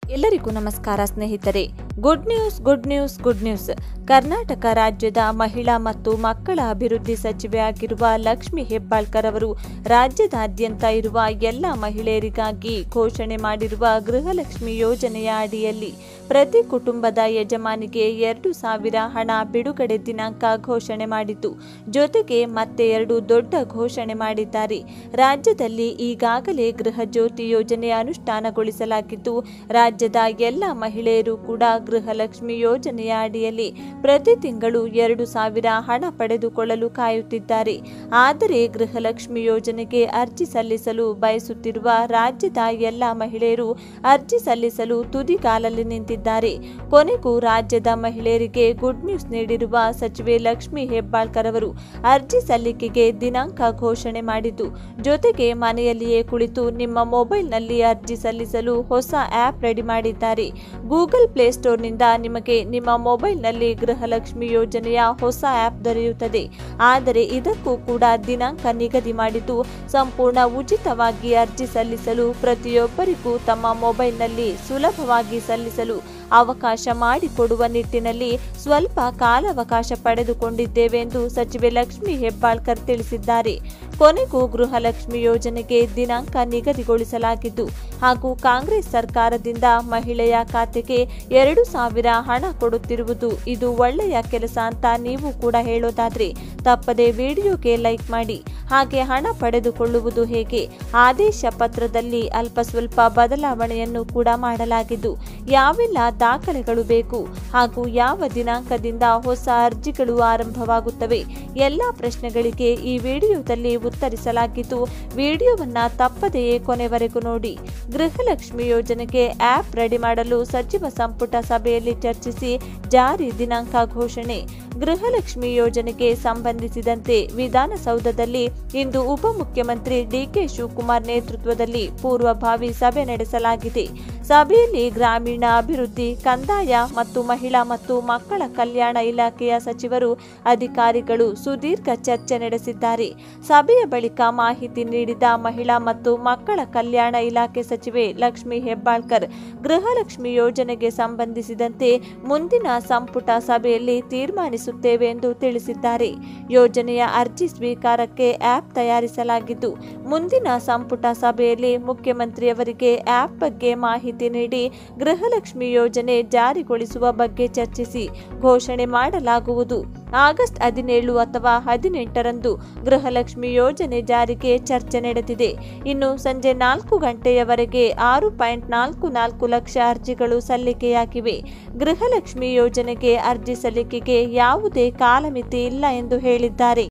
ಎಲ್ಲರಿಗೂ ನಮಸ್ಕಾರ ಸ್ನೇಹಿತರೆ good news good news good news Karnataka ರಾಜ್ಯದ ಮಹಿಳಾ ಮತ್ತು ಮಕ್ಕಳ ಅಭಿವೃದ್ಧಿ ಸಚಿವೆ ಆಗಿರುವ ಲಕ್ಷ್ಮಿ ಹೆಬ್ಬಾಳ್ಕರ್ ಅವರು ರಾಜ್ಯದಾದ್ಯಂತ ಇರುವ ಎಲ್ಲ ಮಹಿಳೆಯರಿಗಾಗಿ ಘೋಷಣೆ ಮಾಡಿರುವ ಗೃಹಲಕ್ಷ್ಮಿ ಯೋಜನೆಯ ಅಡಿಯಲ್ಲಿ ಪ್ರತಿ ಕುಟುಂಬದ ಯಜಮಾನಿಗೆ ಎರಡು ಸಾವಿರ ಹಣ ಬಿಡುಗಡೆ ದಿನಾಂಕ ಘೋಷಣೆ ಮಾಡಿತು ಜೊತೆಗೆ ಮತ್ತೆ ಎರಡು ದೊಡ್ಡ ಘೋಷಣೆ ಮಾಡಿದ್ದಾರೆ ರಾಜ್ಯದಲ್ಲಿ ಈಗಾಗಲೇ ಗೃಹ ಜ್ಯೋತಿ ಯೋಜನೆ ಅನುಷ್ಠಾನಗೊಳಿಸಲಾಗಿದ್ದು ರಾಜ್ಯದ ಎಲ್ಲ ಮಹಿಳೆಯರು ಕೂಡ ಗೃಹಲಕ್ಷ್ಮಿ ಯೋಜನೆಯ ಅಡಿಯಲ್ಲಿ ಪ್ರತಿ ತಿಂಗಳು ಎರಡು ಸಾವಿರ ಹಣ ಪಡೆದುಕೊಳ್ಳಲು ಕಾಯುತ್ತಿದ್ದಾರೆ ಆದರೆ ಗೃಹಲಕ್ಷ್ಮಿ ಯೋಜನೆಗೆ ಅರ್ಜಿ ಸಲ್ಲಿಸಲು ಬಯಸುತ್ತಿರುವ ರಾಜ್ಯದ ಎಲ್ಲ ಮಹಿಳೆಯರು ಅರ್ಜಿ ಸಲ್ಲಿಸಲು ತುದಿಗಾಲಲ್ಲಿ ನಿಂತಿದ್ದಾರೆ ಕೊನೆಗೂ ರಾಜ್ಯದ ಮಹಿಳೆಯರಿಗೆ ಗುಡ್ ನ್ಯೂಸ್ ನೀಡಿರುವ ಸಚಿವೆ ಲಕ್ಷ್ಮಿ ಹೆಬ್ಬಾಳ್ಕರ್ ಅವರು ಅರ್ಜಿ ಸಲ್ಲಿಕೆಗೆ ದಿನಾಂಕ ಘೋಷಣೆ ಮಾಡಿದ್ದು ಜೊತೆಗೆ ಮನೆಯಲ್ಲಿಯೇ ಕುಳಿತು ನಿಮ್ಮ ಮೊಬೈಲ್ನಲ್ಲಿ ಅರ್ಜಿ ಸಲ್ಲಿಸಲು ಹೊಸ ಆಪ್ ರೆಡಿ ಮಾಡಿದ್ದಾರೆ ಗೂಗಲ್ ಪ್ಲೇಸ್ಟೋರ್ನಿಂದ ನಿಮಗೆ ನಿಮ್ಮ ಮೊಬೈಲ್ನಲ್ಲಿ ಗೃಹಲಕ್ಷ್ಮಿ ಯೋಜನೆಯ ಹೊಸ ಆಪ್ ದೊರೆಯುತ್ತದೆ ಆದರೆ ಇದಕ್ಕೂ ಕೂಡ ದಿನಾಂಕ ನಿಗದಿ ಮಾಡಿದ್ದು ಸಂಪೂರ್ಣ ಉಚಿತವಾಗಿ ಅರ್ಜಿ ಸಲ್ಲಿಸಲು ಪ್ರತಿಯೊಬ್ಬರಿಗೂ ತಮ್ಮ ಮೊಬೈಲ್ನಲ್ಲಿ ಸುಲಭವಾಗಿ ಸಲ್ಲಿಸಲು ಅವಕಾಶ ಮಾಡಿಕೊಡುವ ನಿಟ್ಟಿನಲ್ಲಿ ಸ್ವಲ್ಪ ಕಾಲಾವಕಾಶ ಪಡೆದುಕೊಂಡಿದ್ದೇವೆ ಎಂದು ಸಚಿವೆ ಲಕ್ಷ್ಮಿ ಹೆಬ್ಬಾಳ್ಕರ್ ತಿಳಿಸಿದ್ದಾರೆ ಕೊನೆಗೂ ಗೃಹಲಕ್ಷ್ಮಿ ಯೋಜನೆಗೆ ದಿನಾಂಕ ನಿಗದಿಗೊಳಿಸಲಾಗಿದ್ದು ಹಾಗೂ ಕಾಂಗ್ರೆಸ್ ಸರ್ಕಾರದಿಂದ ಮಹಿಳೆಯ ಖಾತೆಗೆ ಎರಡು ಸಾವಿರ ಹಣ ಕೊಡುತ್ತಿರುವುದು ಇದು ಒಳ್ಳೆಯ ಕೆಲಸ ಅಂತ ನೀವು ಕೂಡ ಹೇಳೋದಾದ್ರೆ ತಪ್ಪದೆ ವಿಡಿಯೋಗೆ ಲೈಕ್ ಮಾಡಿ ಹಾಗೆ ಹಣ ಪಡೆದುಕೊಳ್ಳುವುದು ಹೇಗೆ ಆದೇಶ ಪತ್ರದಲ್ಲಿ ಅಲ್ಪ ಸ್ವಲ್ಪ ಬದಲಾವಣೆಯನ್ನು ಕೂಡ ಮಾಡಲಾಗಿದ್ದು ಯಾವೆಲ್ಲ ದಾಖಲೆಗಳು ಬೇಕು ಹಾಗೂ ಯಾವ ದಿನಾಂಕದಿಂದ ಹೊಸ ಅರ್ಜಿಗಳು ಆರಂಭವಾಗುತ್ತವೆ ಎಲ್ಲ ಪ್ರಶ್ನೆಗಳಿಗೆ ಈ ವಿಡಿಯೋದಲ್ಲಿ ಉತ್ತರಿಸಲಾಗಿದ್ದು ವಿಡಿಯೋವನ್ನ ತಪ್ಪದೆಯೇ ಕೊನೆವರೆಗೂ ನೋಡಿ ಗೃಹಲಕ್ಷ್ಮಿ ಯೋಜನೆಗೆ ಆಪ್ ರೆಡಿ ಮಾಡಲು ಸಚಿವ ಸಂಪುಟ ಸಭೆಯಲ್ಲಿ ಚರ್ಚಿಸಿ ಜಾರಿ ದಿನಾಂಕ ಘೋಷಣೆ ಗೃಹಲಕ್ಷ್ಮಿ ಯೋಜನೆಗೆ ಸಂಬಂಧಿಸಿದಂತೆ ವಿಧಾನಸೌಧದಲ್ಲಿ ಇಂದು ಉಪಮುಖ್ಯಮಂತ್ರಿ ಡಿಕೆ ಶಿವಕುಮಾರ್ ನೇತೃತ್ವದಲ್ಲಿ ಪೂರ್ವಭಾವಿ ಸಭೆ ನಡೆಸಲಾಗಿದೆ ಸಭೆಯಲ್ಲಿ ಗ್ರಾಮೀಣ ಅಭಿವೃದ್ಧಿ ಕಂದಾಯ ಮತ್ತು ಮಹಿಳಾ ಮತ್ತು ಮಕ್ಕಳ ಕಲ್ಯಾಣ ಇಲಾಖೆಯ ಸಚಿವರು ಅಧಿಕಾರಿಗಳು ಸುದೀರ್ಘ ಚರ್ಚೆ ನಡೆಸಿದ್ದಾರೆ ಸಭೆಯ ಬಳಿಕ ಮಾಹಿತಿ ನೀಡಿದ ಮಹಿಳಾ ಮತ್ತು ಮಕ್ಕಳ ಕಲ್ಯಾಣ ಇಲಾಖೆ ಸಚಿವೆ ಲಕ್ಷ್ಮಿ ಹೆಬ್ಬಾಳ್ಕರ್ ಗೃಹಲಕ್ಷ್ಮಿ ಯೋಜನೆಗೆ ಸಂಬಂಧಿಸಿದಂತೆ ಮುಂದಿನ ಸಂಪುಟ ಸಭೆಯಲ್ಲಿ ತೀರ್ಮಾನಿಸುತ್ತೇವೆ ಎಂದು ತಿಳಿಸಿದ್ದಾರೆ ಯೋಜನೆಯ ಅರ್ಜಿ ಸ್ವೀಕಾರಕ್ಕೆ ಆಪ್ ತಯಾರಿಸಲಾಗಿದ್ದು ಮುಂದಿನ ಸಂಪುಟ ಸಭೆಯಲ್ಲಿ ಮುಖ್ಯಮಂತ್ರಿಯವರಿಗೆ ಆಪ್ ಬಗ್ಗೆ ಮಾಹಿತಿ ನೀಡಿ ಗೃಹಲಕ್ಷ್ಮಿ ಯೋಜನೆ ಜಾರಿಗೊಳಿಸುವ ಬಗ್ಗೆ ಚರ್ಚಿಸಿ ಘೋಷಣೆ ಮಾಡಲಾಗುವುದು ಆಗಸ್ಟ್ ಹದಿನೇಳು ಅಥವಾ ಹದಿನೆಂಟರಂದು ಗೃಹಲಕ್ಷ್ಮಿ ಯೋಜನೆ ಜಾರಿಗೆ ಚರ್ಚೆ ನಡೆದಿದೆ ಇನ್ನು ಸಂಜೆ ನಾಲ್ಕು ಗಂಟೆಯವರೆಗೆ ಆರು ಪಾಯಿಂಟ್ ನಾಲ್ಕು ನಾಲ್ಕು ಲಕ್ಷ ಅರ್ಜಿಗಳು ಸಲ್ಲಿಕೆಯಾಗಿವೆ ಗೃಹಲಕ್ಷ್ಮಿ ಯೋಜನೆಗೆ ಅರ್ಜಿ ಸಲ್ಲಿಕೆಗೆ ಯಾವುದೇ ಕಾಲಮಿತಿ ಇಲ್ಲ ಎಂದು ಹೇಳಿದ್ದಾರೆ